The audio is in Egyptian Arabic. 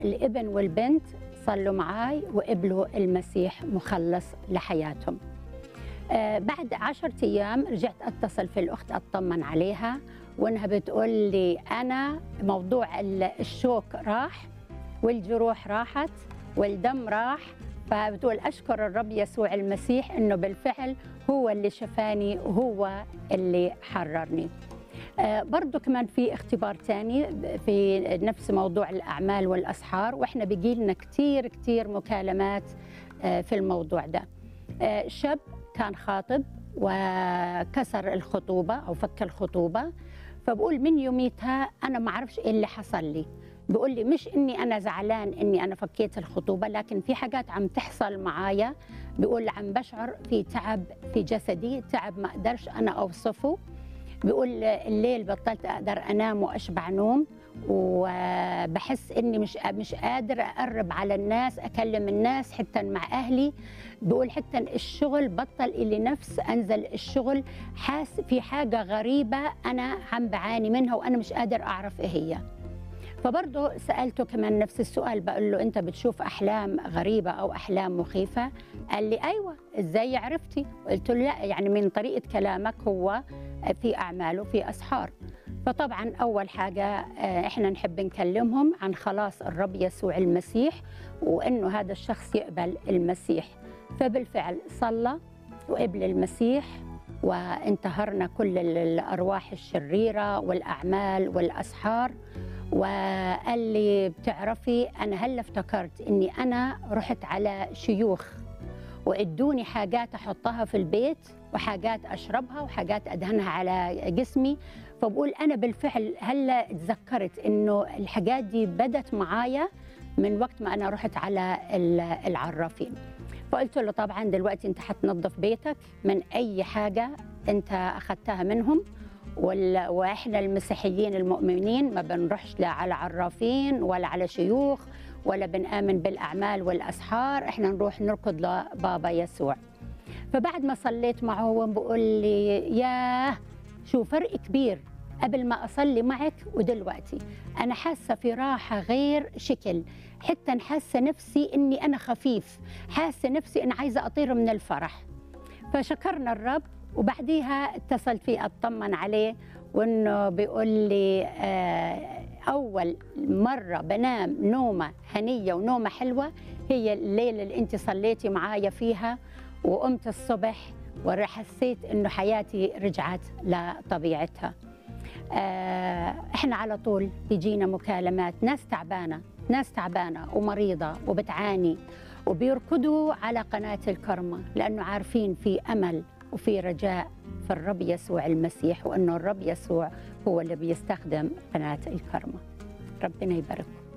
الابن والبنت صلوا معاي وقبلوا المسيح مخلص لحياتهم آه، بعد عشرة أيام رجعت أتصل في الأخت أطمن عليها وإنها بتقول لي أنا موضوع ال- الشوك راح والجروح راحت والدم راح فبتقول أشكر الرب يسوع المسيح إنه بالفعل هو اللي شفاني وهو اللي حررني آه، برضو كمان في اختبار تاني في نفس موضوع الأعمال والأسحار وإحنا بيجيلنا كتير كتير مكالمات آه، في الموضوع ده آه، شاب كان خاطب وكسر الخطوبة أو فك الخطوبة فبقول من يوميتها أنا ما أعرفش إيه اللي حصل لي بقول لي مش إني أنا زعلان إني أنا فكيت الخطوبة لكن في حاجات عم تحصل معايا بيقول عم بشعر في تعب في جسدي تعب ما أقدرش أنا أوصفه بيقول الليل بطلت اقدر انام واشبع نوم وبحس اني مش مش قادر اقرب على الناس اكلم الناس حتى مع اهلي بيقول حتى الشغل بطل الي نفس انزل الشغل حاس في حاجه غريبه انا عم بعاني منها وانا مش قادر اعرف ايه هي فبرضه سالته كمان نفس السؤال بقول له انت بتشوف احلام غريبه او احلام مخيفه قال لي ايوه ازاي عرفتي قلت له لا يعني من طريقه كلامك هو في اعماله في اسحار فطبعا اول حاجه آه، احنا نحب نكلمهم عن خلاص الرب يسوع المسيح وانه هذا الشخص يقبل المسيح فبالفعل صلى وقبل المسيح وانتهرنا كل ال- الارواح الشريره والاعمال والاسحار وقال لي بتعرفي انا هلا افتكرت اني انا رحت على شيوخ وادوني حاجات احطها في البيت وحاجات اشربها وحاجات ادهنها على جسمي فبقول انا بالفعل هلا تذكرت انه الحاجات دي بدت معايا من وقت ما انا رحت على ال- العرافين فقلت له طبعا دلوقتي انت حتنظف بيتك من اي حاجه انت اخذتها منهم وال- واحنا المسيحيين المؤمنين ما بنروحش لا على عرافين ولا على شيوخ ولا بنآمن بالأعمال والأسحار إحنا نروح نركض لبابا يسوع فبعد ما صليت معه هو بقول لي ياه شو فرق كبير قبل ما أصلي معك ودلوقتي أنا حاسة في راحة غير شكل حتى حاسة نفسي إني أنا خفيف حاسة نفسي إن عايزة أطير من الفرح فشكرنا الرب وبعديها اتصلت فيه أطمن عليه وإنه بيقول لي آه أول مرة بنام نومة هنية ونومة حلوة هي الليلة اللي أنت صليتي معايا فيها وقمت الصبح وحسيت إنه حياتي رجعت لطبيعتها آه، إحنا على طول بيجينا مكالمات ناس تعبانة ناس تعبانة ومريضة وبتعاني وبيركضوا على قناة الكرمة لأنه عارفين في أمل وفي رجاء في الرب يسوع المسيح وأنه الرب يسوع هو اللي بيستخدم قناة الكرمة ربنا يبارككم